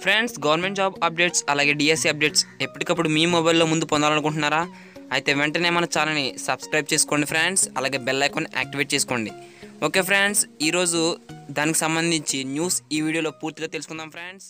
friends government job updates అలాగే DSC updates ఎప్పటికప్పుడు మీ మొబైల్లో ముందు పొందాలనుకుంటున్నారా అయితే వెంటనే మన ఛానల్ని సబ్స్క్రైబ్ చేసుకోండి ఫ్రెండ్స్ అలాగే బెల్ ఐకాన్ యాక్టివేట్ చేసుకోండి ఓకే ఫ్రెండ్స్ ఈరోజు దానికి సంబంధించి న్యూస్ ఈ వీడియోలో పూర్తిగా తెలుసుకుందాం friends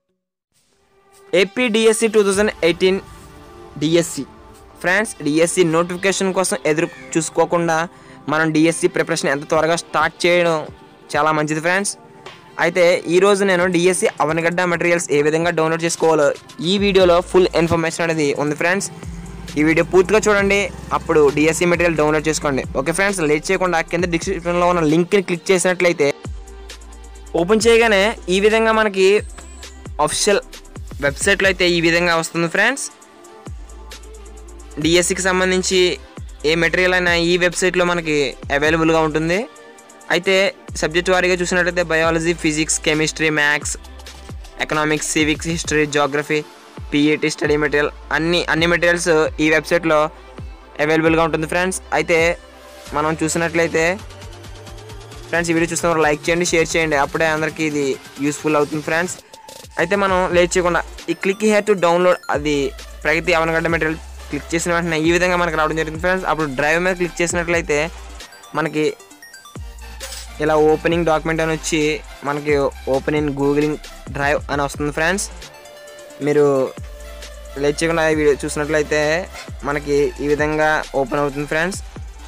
AP DSC two thousand eighteen DSC friends DSC notification కోసం ఎదురు చూసుకోకుండా మనం డిఎస్సి ప్రిపరేషన్ ఎంత త్వరగా స్టార్ట్ చేయడం చాలా మంచిది ఫ్రెండ్స్ అయితే ఈరోజు నేను డిఎస్సి అవనగడ్డ మెటీరియల్స్ ఏ విధంగా డౌన్లోడ్ చేసుకోవాలో ఈ వీడియోలో ఫుల్ ఇన్ఫర్మేషన్ అనేది ఉంది ఫ్రెండ్స్ ఈ వీడియో పూర్తిగా చూడండి అప్పుడు డిఎస్సి మెటీరియల్ డౌన్లోడ్ చేసుకోండి ఓకే ఫ్రెండ్స్ లేట్ చేయకుండా కింద డిస్క్రిప్షన్లో ఉన్న లింక్ని క్లిక్ చేసినట్లయితే ఓపెన్ చేయగానే ఈ విధంగా మనకి అఫిషియల్ వెబ్సైట్లో అయితే ఈ విధంగా వస్తుంది ఫ్రెండ్స్ డిఎస్సికి సంబంధించి ఏ మెటీరియల్ అయినా ఈ వెబ్సైట్లో మనకి అవైలబుల్గా ఉంటుంది అయితే సబ్జెక్ట్ వారీగా చూసినట్లయితే biology physics chemistry maths economics civics history geography PET study material అన్ని అన్ని మెటీరియల్స్ ఈ వెబ్సైట్లో అవైలబుల్గా ఉంటుంది ఫ్రెండ్స్ అయితే మనం చూసినట్లయితే ఫ్రెండ్స్ ఈ వీడియో చూస్తున్న లైక్ చేయండి షేర్ చేయండి అప్పుడే అందరికీ ఇది యూస్ఫుల్ అవుతుంది ఫ్రెండ్స్ అయితే మనం లేట్ చేయకుండా ఈ క్లిక్ హియర్ టు డౌన్లోడ్ అది ప్రగతి అవనగడ్డ మెటీరియల్ క్లిక్ చేసిన వెంటనే ఈ విధంగా మనకి రావడం జరుగుతుంది ఫ్రెండ్స్ అప్పుడు డ్రైవ్ మీద క్లిక్ చేసినట్లయితే మనకి ఇలా ఓపెనింగ్ డాక్యుమెంట్ అని వచ్చి మనకి ఓపెనింగ్ గూగులింగ్ డ్రైవ్ అని వస్తుంది ఫ్రెండ్స్ మీరు లేట్ చేయకుండా ఈ వీడియో చూసినట్లయితే మనకి ఈ విధంగా ఓపెన్ అవుతుంది friends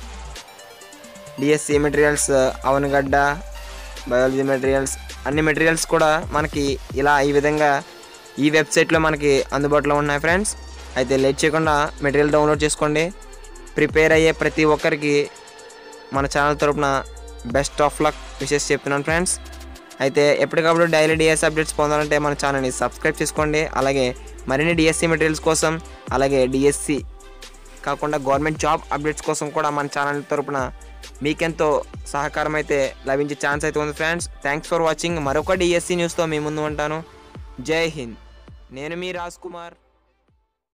DSC materials Avanigadda biology materials అన్ని మెటీరియల్స్ కూడా మనకి ఇలా ఈ విధంగా ఈ వెబ్సైట్లో మనకి అందుబాటులో ఉన్నాయి ఫ్రెండ్స్ అయితే లేట్ చేయకుండా మెటీరియల్ డౌన్లోడ్ చేసుకోండి ప్రిపేర్ అయ్యే ప్రతి ఒక్కరికి మన ఛానల్ తరపున బెస్ట్ ఆఫ్ లక్ విషెస్ చెప్తున్నాను ఫ్రెండ్స్ అయితే ఎప్పటికప్పుడు డైలీ డిఎస్సి అప్డేట్స్ పొందాలంటే మన ఛానల్ని సబ్స్క్రైబ్ చేసుకోండి అలాగే మరిన్ని డిఎస్సి మెటీరియల్స్ కోసం అలాగే డిఎస్సి కాకుండా గవర్నమెంట్ జాబ్ అప్డేట్స్ కోసం కూడా మన ఛానల్ తరపున మీకెంతో సహకారం అయితే లభించే ఛాన్స్ అయితే ఉంది ఫ్రెండ్స్ థ్యాంక్స్ ఫర్ వాచింగ్ మరొక డిఎస్సి న్యూస్తో మీ ముందు ఉంటాను జై హింద్ నేను మీ రాజ్ కుమార్